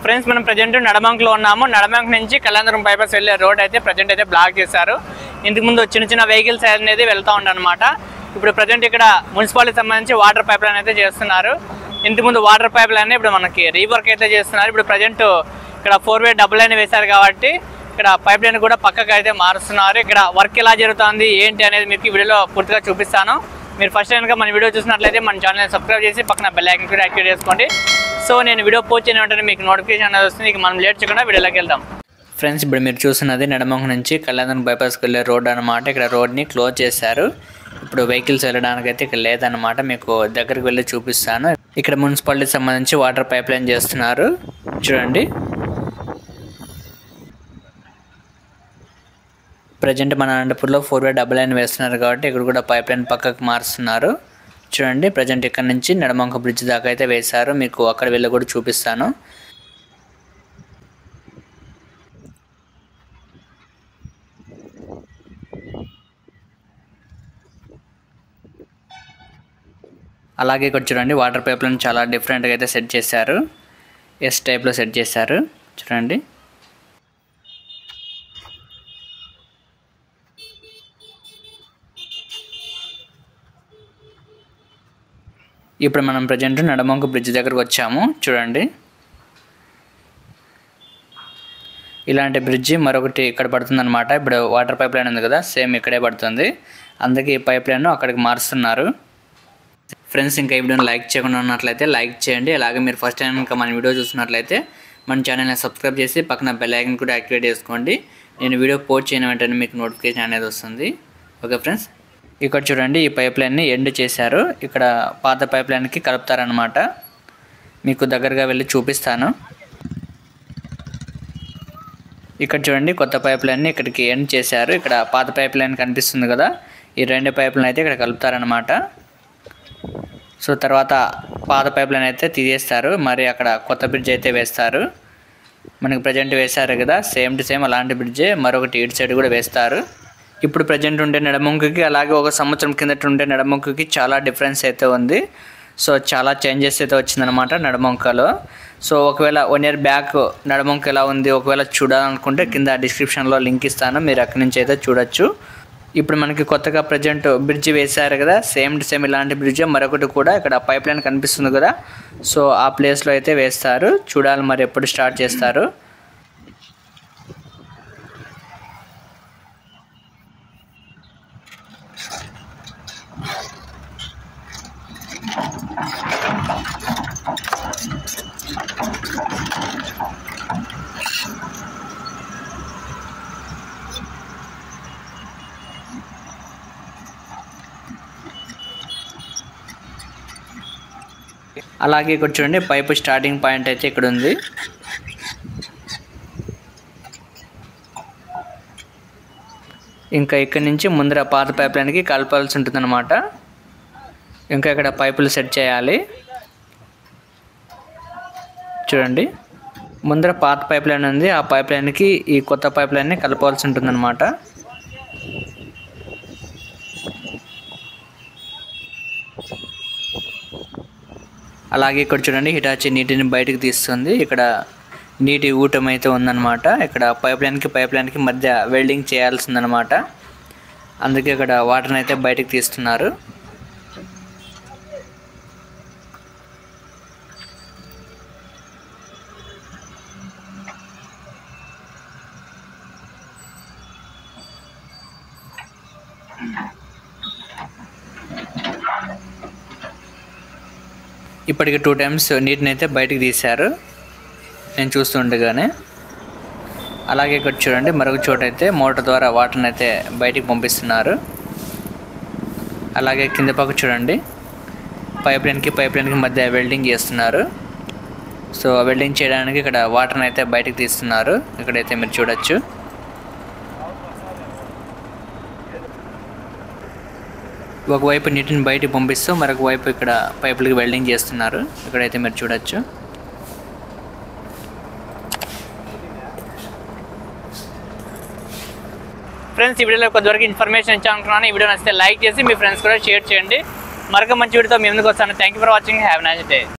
friends మనం present నడమంకలో ఉన్నాము నడమంక నుంచి కళ్యాణపురం బైపాస్ వెళ్ళే రోడ్ అయితే ప్రజెంట్ అయితే బ్లాక్ చేశారు ఇంతకు ముందు చిన్న చిన్న వెహికల్స్ అనేది వెళ్తూ ఉండనమాట ఇప్పుడు ప్రజెంట్ ఇక్కడ మున్సిపాలిటీ సంబంధించి వాటర్ పైప్ లైన్ అయితే చేస్తున్నారు ఇంతకు ముందు వాటర్ పైప్ లైన్ ఇప్పుడు మనకి రీవర్క్ అయితే చేస్తున్నారు ఇప్పుడు ప్రజెంట్ ఇక్కడ ఫోర్ వే డబుల్ లైన్ వేశారు కాబట్టి ఇక్కడ పైప్ లైన్ కూడా పక్కకు అయితే మారుస్తున్నారు ఇక్కడ వర్క్ ఎలా జరుగుతుంది ఏంటి అనేది మీకు ఈ వీడియోలో పూర్తిగా చూపిస్తాను మీరు ఫస్ట్ కనుక మన వీడియో చూసినట్లయితే మన ఛానల్ సబ్స్క్రైబ్ చేసి పక్కన బెల్ ఐకన్ కూడా యాక్టివేట్ చేసుకోండి సో నేను వీడియో పోస్ట్ చేయడం వెంటనే మీకు నోటిఫికేషన్ అనేది వస్తుంది ఇక మనం లేట్ చేయకుండా వీడియోలోకి వెళ్దాం ఫ్రెండ్స్ ఇప్పుడు మీరు చూస్తున్నది నడమంక నుంచి కళ్యాణం బైపాస్కి వెళ్ళే రోడ్ అనమాట ఇక్కడ రోడ్ని క్లోజ్ చేశారు ఇప్పుడు వెహికల్స్ వెళ్ళడానికి అయితే ఇక్కడ లేదన్నమాట మీకు దగ్గరికి వెళ్ళి చూపిస్తాను ఇక్కడ మున్సిపాలిటీకి సంబంధించి వాటర్ పైప్ లైన్ చేస్తున్నారు చూడండి ప్రజెంట్ మన అనంతపూర్లో ఫోర్ వే డబుల్ లైన్ వేస్తున్నారు కాబట్టి ఇక్కడ కూడా పైప్ లైన్ పక్కకు మారుస్తున్నారు చూడండి ప్రజెంట్ ఇక్కడ నుంచి నడమంక బ్రిడ్జ్ దాకా అయితే వేశారు మీకు అక్కడ వెళ్ళి కూడా చూపిస్తాను అలాగే ఇక్కడ చూడండి వాటర్ పైప్ లైన్ చాలా డిఫరెంట్గా అయితే సెట్ చేశారు ఎస్ టైప్లో సెట్ చేశారు చూడండి ఇప్పుడు మనం ప్రజెంట్ నడమంకు బ్రిడ్జ్ దగ్గరకు వచ్చాము చూడండి ఇలాంటి బ్రిడ్జి మరొకటి ఇక్కడ పడుతుందన్నమాట ఇప్పుడు వాటర్ పైప్ లైన్ ఉంది కదా సేమ్ ఇక్కడే పడుతుంది అందుకే ఈ పైప్ లైన్ అక్కడికి మారుస్తున్నారు ఫ్రెండ్స్ ఇంకా ఈ వీడియోని లైక్ చేయకుండా ఉన్నట్లయితే లైక్ చేయండి అలాగే మీరు ఫస్ట్ టైం ఇంకా మన వీడియో చూస్తున్నట్లయితే మన ఛానల్ని సబ్స్క్రైబ్ చేసి పక్కన బెల్ ఐకన్ కూడా యాక్టివేట్ చేసుకోండి నేను వీడియో పోస్ట్ చేయడం వెంటనే మీకు నోటిఫికేషన్ అనేది వస్తుంది ఓకే ఫ్రెండ్స్ ఇక్కడ చూడండి ఈ పైప్ లైన్ని ఎండ్ చేశారు ఇక్కడ పాత పైప్ లైన్కి కలుపుతారనమాట మీకు దగ్గరగా వెళ్ళి చూపిస్తాను ఇక్కడ చూడండి కొత్త పైప్ లైన్ని ఇక్కడికి ఎండ్ చేశారు ఇక్కడ పాత పైప్ లైన్ కనిపిస్తుంది కదా ఈ రెండు పైప్ లైన్ అయితే ఇక్కడ కలుపుతారనమాట సో తర్వాత పాత పైప్ లైన్ అయితే తీసేస్తారు మరి అక్కడ కొత్త బ్రిడ్జ్ అయితే వేస్తారు మనకి ప్రజెంట్ వేశారు కదా సేమ్ టు సేమ్ అలాంటి బ్రిడ్జే మరొకటి ఇటు సైడ్ కూడా వేస్తారు ఇప్పుడు ప్రజెంట్ ఉండే నడముంకుకి అలాగే ఒక సంవత్సరం కిందట ఉండే నడముంకుకి చాలా డిఫరెన్స్ అయితే ఉంది సో చాలా చేంజెస్ అయితే వచ్చిందనమాట నడమంకలో సో ఒకవేళ వన్ ఇయర్ బ్యాక్ నడమంక ఎలా ఉంది ఒకవేళ చూడాలనుకుంటే కింద డిస్క్రిప్షన్లో లింక్ ఇస్తాను మీరు అక్కడి నుంచి అయితే చూడొచ్చు ఇప్పుడు మనకి కొత్తగా ప్రజెంట్ బ్రిడ్జ్ వేశారు కదా సేమ్ టు సేమ్ ఇలాంటి బ్రిడ్జ్ మరొకటి కూడా ఇక్కడ పైప్ లైన్ కనిపిస్తుంది కదా సో ఆ ప్లేస్లో అయితే వేస్తారు చూడాలి మరి ఎప్పుడు స్టార్ట్ చేస్తారు అలాగే ఇక్కడ చూడండి పైప్ స్టార్టింగ్ పాయింట్ అయితే ఇక్కడ ఉంది ఇంకా ఇక్కడ నుంచి ముందర పాత పైప్ లైన్కి కలపాల్సి ఉంటుందన్నమాట ఇంకా ఇక్కడ పైపులు సెట్ చేయాలి చూడండి ముందర పాత పైప్ లైన్ ఉంది ఆ పైప్ లైన్కి ఈ కొత్త పైప్ లైన్ని కలపాల్సి ఉంటుందన్నమాట అలాగే ఇక్కడ చూడండి హిటాచి నీటిని బయటకు తీస్తుంది ఇక్కడ నీటి ఊటం అయితే ఉందన్నమాట ఇక్కడ పైప్ లైన్కి పైప్ లైన్కి మధ్య వెల్డింగ్ చేయాల్సిందనమాట అందుకే ఇక్కడ వాటర్ని అయితే బయటకు తీస్తున్నారు ఇప్పటికి టూ టైమ్స్ నీటిని అయితే బయటకు తీశారు నేను చూస్తుండగానే అలాగే ఇక్కడ చూడండి మరొక చోట అయితే మోటార్ ద్వారా వాటర్ని అయితే బయటికి పంపిస్తున్నారు అలాగే కింద పక్క చూడండి పైప్ లైన్కి పైప్ లైన్కి మధ్య వెల్డింగ్ చేస్తున్నారు సో వెల్డింగ్ చేయడానికి ఇక్కడ వాటర్ని అయితే బయటకు తీస్తున్నారు ఇక్కడైతే మీరు చూడొచ్చు ఒకవైపు నీటిని బయటికి పంపిస్తూ మరొక వైపు ఇక్కడ పైపులకి వెల్డింగ్ చేస్తున్నారు ఇక్కడైతే మీరు చూడొచ్చు ఫ్రెండ్స్ ఈ వీడియోలో కొద్దివరకు ఇన్ఫర్మేషన్ ఇచ్చానుకున్నాను ఈ వీడియో నచ్చితే లైక్ చేసి మీ ఫ్రెండ్స్ కూడా షేర్ చేయండి మరొక మంచి వీడియోతో మీ ముందుకు వస్తాను thank you for watching have nice day